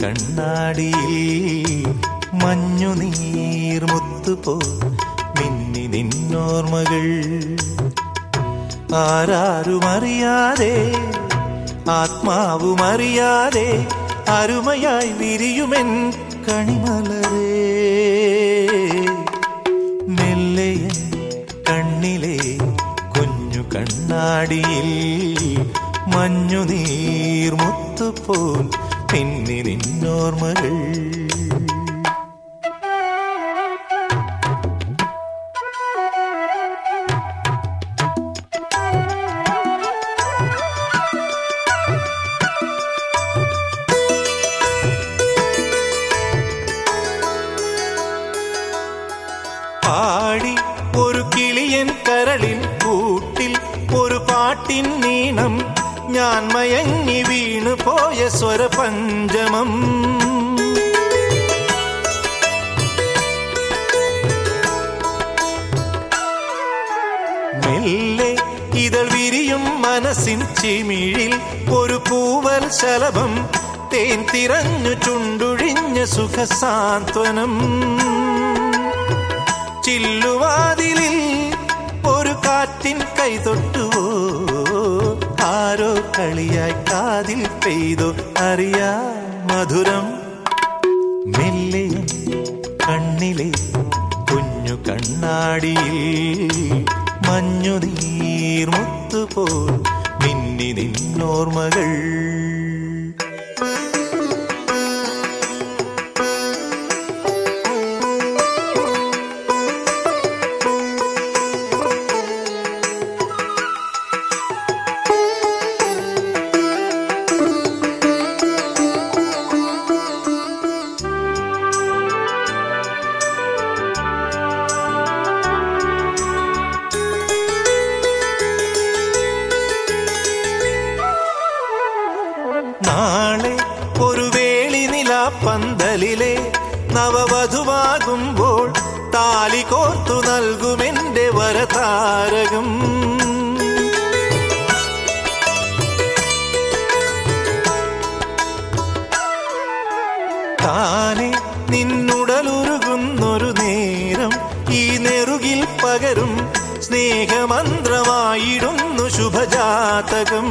കണ്ണാടിയിൽ മഞ്ഞു നീർമുത്തുപോ മിന്നി നിന്നോർമ്മകൾ ആരാരുമറിയാതെ ആത്മാവുമറിയാതെ അരുമയായി വിരിയുമെൻ കണിമലരേ മെല്ലയൻ കണ്ണിലെ കുഞ്ഞു കണ്ണാടിയിൽ മഞ്ഞു നീർമുത്തുപോൽ പിന്നി നിന്നോർമ്മകൾ പാടി ഒരു കിളിയൻ കരളിൻ കൂട്ടിൽ ഒരു പാട്ടിൻ നീണം ഞാൻ മയങ്ങി വീണു പോയ സ്വരപഞ്ചമം മെല്ലെ ഇതൾ വിരിയും മനസ്സിൻ ചിമിഴിൽ ഒരു പൂവൽ ശലഭം തേൻ തിരഞ്ഞു ചുണ്ടുഴിഞ്ഞ സുഖസാന്ത്വനം ചില്ലുവാതിലിൽ ഒരു കാറ്റിൻ കൈതൊട്ടുവോ ആരോ കളിയായി കാതിൽ പെയ്തോ അറിയാ മധുരം മെല്ലയും കണ്ണിലെ കുഞ്ഞു കണ്ണാടിയിൽ മഞ്ഞു നീർമുത്തുപോൽ മിന്നി നിന്നോർമ്മകൾ നാളെ ഒരു വേളി നില പന്തലിലെ നവവധുവാകുമ്പോൾ താലി കോർത്തു നൽകുമെന്റെ വരതാരകം താനെ നിന്നുടലുരുകുന്നൊരു നേരം ഈ നെറുകിൽ പകരും സ്നേഹമന്ത്രമായിടുന്നു ശുഭജാതകം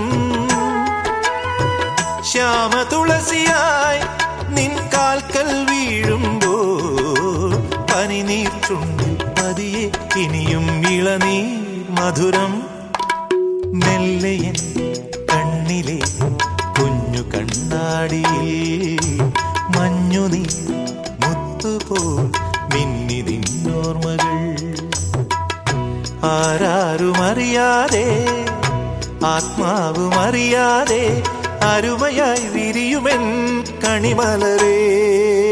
ശ്യാമ തുളസിയായി നിൻ കാൽക്കൽ വീഴുമ്പോ പനിനീർ ചുണ്ടിൽ പതിയെ ഇനിയും ഇളനീർ മധുരം മെല്ലയൻ കണ്ണിലെ കുഞ്ഞു കണ്ണാടിയിൽ മഞ്ഞു നീ മുത്തുപോൽ മിന്നി നിന്നോർമ്മകൾ ആരാരുമറിയാതെ ആത്മാവുമറിയാതെ അരുമയായി വിരിയുമെൻ കണിമലരേ